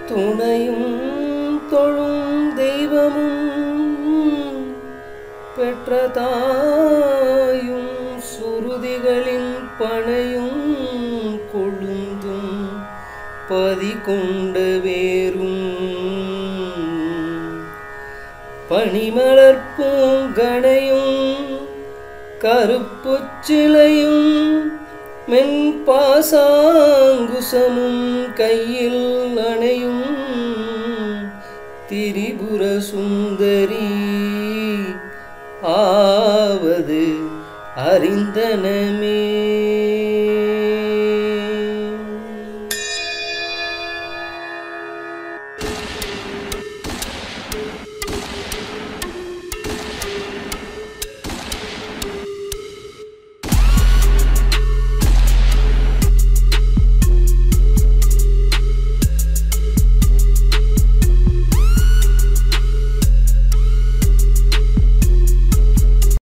துணையும் தொழும் தெய்வமும் பெற்ற தாயும் சுருதிகளின் பனையும் கொழுந்தும் பதி கொண்ட வேரும் பனிமலர் பூங்கணையும் கருப்புச் சிலையும் மென்பாசாங்குசமும் கையில் அணையும் திரிபுர சுந்தரி ஆவது அறிந்தன